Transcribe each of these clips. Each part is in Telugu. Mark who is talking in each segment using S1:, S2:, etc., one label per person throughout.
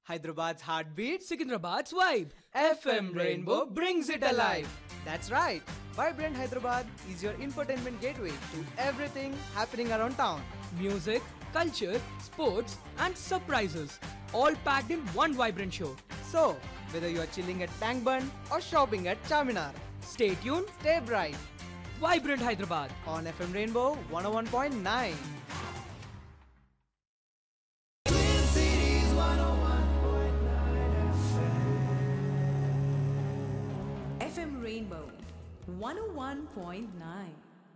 S1: Hyderabad's heartbeat,
S2: Sikandrabad's vibe.
S1: FM Rainbow brings it alive. That's right. Vibrant Hyderabad is your infotainment gateway to everything happening around town.
S2: Music, culture, sports, and surprises. All packed in one vibrant show.
S1: So, whether you are chilling at Tank Bund or shopping at Charminar,
S2: Stay tuned.
S1: stay bright
S2: Vibrant Hyderabad.
S1: on FM Rainbow 101.9.
S3: FM Rainbow 101.9.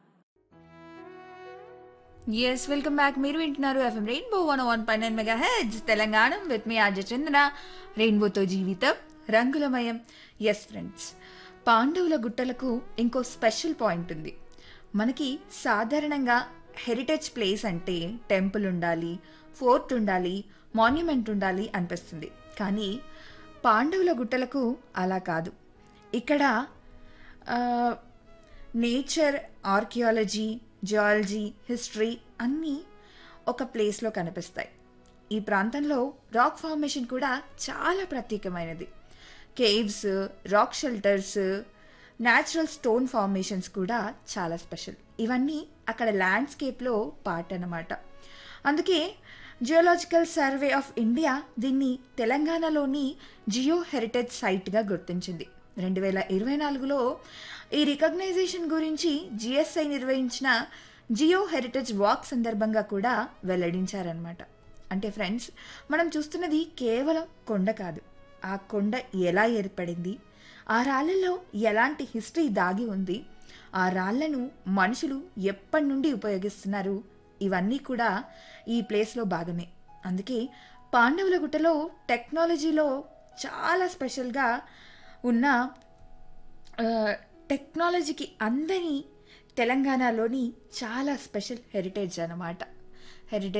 S4: Yes welcome back మీరు వింటున్నారు ఎఫ్ఎం రెయిన్బో వన్ వన్ పై nine megahertz Telangana with మీ ఆర్జ చందన రెయిన్బోతో జీవితం రంగులమయం ఎస్ ఫ్రెండ్స్ పాండవుల గుట్టలకు ఇంకో స్పెషల్ పాయింట్ ఉంది మనకి సాధారణంగా హెరిటేజ్ ప్లేస్ అంటే టెంపుల్ ఉండాలి ఫోర్ట్ ఉండాలి మాన్యుమెంట్ ఉండాలి అనిపిస్తుంది కానీ పాండవుల గుట్టలకు అలా కాదు ఇక్కడ ఆ, నేచర్ ఆర్కియాలజీ జియాలజీ హిస్టరీ అన్నీ ఒక ప్లేస్లో కనిపిస్తాయి ఈ ప్రాంతంలో రాక్ ఫార్మేషన్ కూడా చాలా ప్రత్యేకమైనది caves rock shelters natural stone formations కూడా చాలా స్పెషల్ ఇవన్నీ అక్కడ ల్యాండ్స్కేప్లో పార్ట్ అన్నమాట అందుకే జియోలాజికల్ సర్వే ఆఫ్ ఇండియా దీన్ని తెలంగాణలోని జియో హెరిటేజ్ సైట్గా గుర్తించింది రెండు వేల ఇరవై నాలుగులో ఈ రికగ్నైజేషన్ గురించి జిఎస్ఐ నిర్వహించిన జియో హెరిటేజ్ వాక్ సందర్భంగా కూడా వెల్లడించారనమాట అంటే ఫ్రెండ్స్ మనం చూస్తున్నది కేవలం కొండ కాదు ఆ కొండ ఎలా ఏర్పడింది ఆ రాళ్ళలో ఎలాంటి హిస్టరీ దాగి ఉంది ఆ రాళ్లను మనుషులు ఎప్పటి నుండి ఉపయోగిస్తున్నారు ఇవన్నీ కూడా ఈ ప్లేస్లో భాగమే అందుకే పాండవుల గుట్టలో టెక్నాలజీలో చాలా స్పెషల్గా ఉన్న ఆ, టెక్నాలజీకి అందని తెలంగాణలోని చాలా స్పెషల్ హెరిటేజ్ అన్నమాట హెరిటేజ్